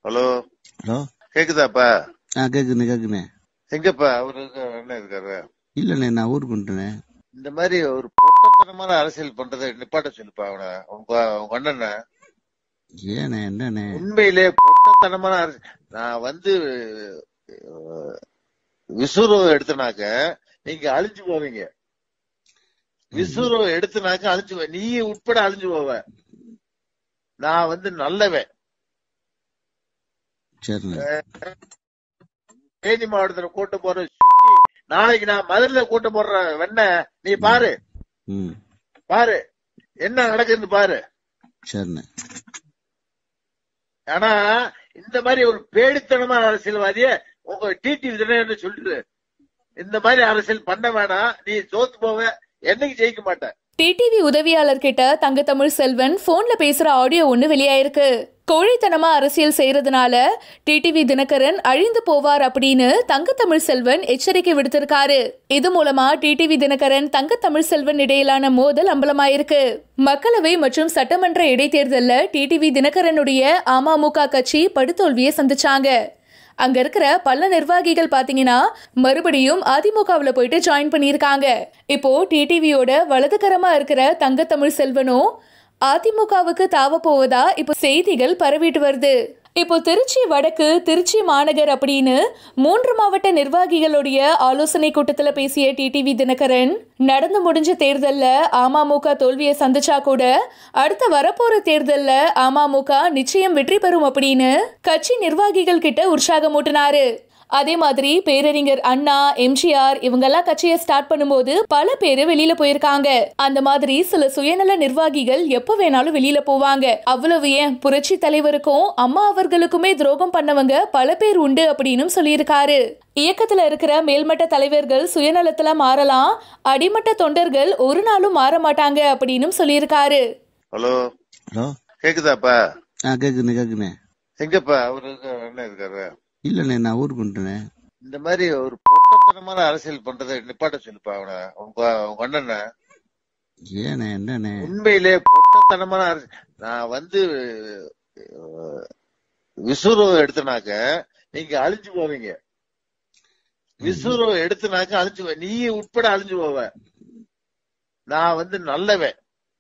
hello hello கேக்குதாப்பா ஆ கேக்குதுண்ணே கேக்குதுண்ணே எங்கப்பா அவரு இருக்க- அண்ணன் இருக்காரு இல்லைண்ணே நான் ஊருக்கு வந்துட்டேண்ணே இந்த மாதிரி ஒரு பொட்டத்தனமான அரசியல் பண்றதை நிப்பாட்ட சொல்லுப்பா அவனை உங்க உங்க அண்ணனை ஏண்ணே என்னண்ணே உண்மையிலே பொட்டத்தனமான அரசியல் நான் வந்து அஹ், விசுவரம் எடுத்தனாக்க நீங்க அழிஞ்சு போவீங்க விசுவரம் எடுத்தனாக்க அழிஞ்சு போ- நீ உட்பட அழிஞ்சு போவ நான் வந்து நல்லவன் சரிண்ணே தேனி மாவட்டத்துல கூட்டம் போற சுத்தி நாளைக்கு நான் மதுரையில கூட்டம் போடுற வெண்ண நீ பாரு ம் பாரு என்ன நடக்குதுன்னு பாரு சரிண்ணே ஆனா இந்த மாதிரி ஒரு பேடித்தனமான அரசியல்வாதிய உங்க டிடி தினன்னு சொல்லிட்டு இந்த மாதிரி அரசியல் பண்ண வேணாம் நீ தோத்து போவ என்னைக்கு ஜெயிக்க மாட்ட டிடிவி உதவியாளர் கிட்ட தங்கத்தமிழ் செல்வன் போன்ல பேசுற ஆடியோ ஒண்ணு வெளியாயிருக்கு கோழைத்தனமா அரசியல் செய்யறதுனால டிடிவி தினகரன் அழிந்து போவார் அப்படின்னு தங்கத்தமிழ் செல்வன் எச்சரிக்கை விடுத்திருக்காரு இது மூலமா டிடிவி தினகரன் தங்கத்தமிழ் செல்வன் இடையிலான மோதல் அம்பலமாயிருக்கு மக்களவை மற்றும் சட்டமன்ற இடைத்தேர்தல்ல டிடிவி தினகரனுடைய அமமுக கட்சி படுதோல்வியை சந்திச்சாங்க அங்க இருக்கிற பல நிர்வாகிகள் பாத்தீங்கன்னா மறுபடியும் அதிமுகவுல போயிட்டு ஜாயின் பண்ணியிருக்காங்க இப்போ டிடிவியோட வலதுகரமா இருக்கிற தங்கத்தமிழ் செல்வனும் அதிமுகவுக்கு தாவ போவதா இப்போ செய்திகள் பரவிட்டு வருது இப்போ திருச்சி வடக்கு திருச்சி மாநகர் அப்படின்னு மூன்று மாவட்ட நிர்வாகிகளுடைய ஆலோசனை கூட்டத்துல பேசிய டிடிவி தினகரன் நடந்து முடிஞ்ச தேர்தல்ல அமமுக தோல்வியை சந்திச்சா கூட அடுத்த வரப்போற தேர்தல்ல அமமுக நிச்சயம் வெற்றி பெறும் அப்படின்னு கட்சி நிர்வாகிகள் கிட்ட உற்சாகமூட்டினாரு அதே மாதிரி பேரறிஞர் அண்ணா எம்ஜிஆர் இவங்கெல்லாம் கட்சியை ஸ்டார்ட் பண்ணும்போது பல பேர் வெளியில போயிருக்காங்க அந்த மாதிரி சில சுயநல நிர்வாகிகள் எப்ப வேணாலும் வெளியில போவாங்க அவ்வளவு ஏன் புரட்சி தலைவருக்கும் அம்மா அவர்களுக்குமே துரோகம் பண்ணவங்க பல பேர் உண்டு அப்படின்னு சொல்லியிருக்காரு இயக்கத்துல இருக்கிற மேல்மட்ட தலைவர்கள் சுயநலத்துல மாறலாம் அடிமட்ட தொண்டர்கள் ஒரு நாளும் மாற மாட்டாங்க அப்படின்னு சொல்லியிருக்காரு ஹலோ ஹலோ கேக்குதாப்பா ஆ கேக்குதுண்ணே கேக்குதுண்ணே எங்கப்பா அவரு இருக்க- அண்ணன் இருக்காரு இல்லைண்ணே நான் ஊருக்கு வந்துட்டேண்ணே இந்த மாதிரி ஒரு பொட்டத்தனமான அரசியல் பண்றதை நிப்பாட்ட சொல்லுப்பா அவனை உங்க உங்க அண்ணனை ஏண்ணே என்னண்ணே உண்மையிலே பொட்டத்தனமான அரசியல் நான் வந்து அஹ், விசுவரம் எடுத்தனாக்க நீங்க அழிஞ்சு போவீங்க விசுவரம் எடுத்தனாக்க அழிஞ்சு போ- நீ உட்பட அழிஞ்சு போவ நான் வந்து நல்லவன்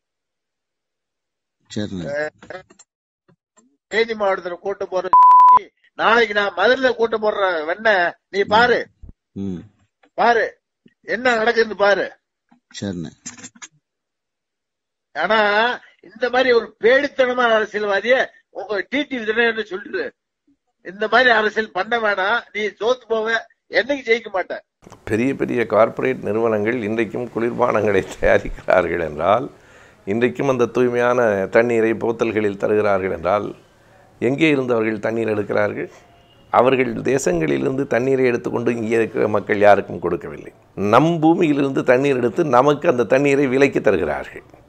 சரிண்ணே தேனி மாவட்டத்துல கூட்டம் போற சுத்தி நாளைக்கு நான் மதுரையில கூட்டம் போடுற வெண்ண நீ பாரு ம் பாரு என்ன நடக்குதுன்னு பாரு சரிண்ணே ஆனா இந்த மாதிரி ஒரு பேடித்தனமான அரசியல்வாதிய உங்க டிடி தினன்னு சொல்லிட்டு இந்த மாதிரி அரசியல் பண்ண வேணாம் நீ தோத்து போவ என்னைக்கு ஜெயிக்க மாட்ட பெரிய பெரிய கார்ப்பரேட் நிறுவனங்கள் இன்றைக்கும் குளிர்பானங்களை தயாரிக்கிறார்கள் என்றால் இன்றைக்கும் அந்த தூய்மையான தண்ணீரை போத்தல்களில் தருகிறார்கள் என்றால் எங்கே இருந்து அவர்கள் தண்ணீர் எடுக்கிறார்கள் அவர்கள் தேசங்களிலிருந்து தண்ணீரை எடுத்துக்கொண்டு இங்கே இருக்கிற மக்கள் யாருக்கும் கொடுக்கவில்லை நம் பூமியிலிருந்து தண்ணீர் எடுத்து நமக்கு அந்த தண்ணீரை விலைக்கு தருகிறார்கள்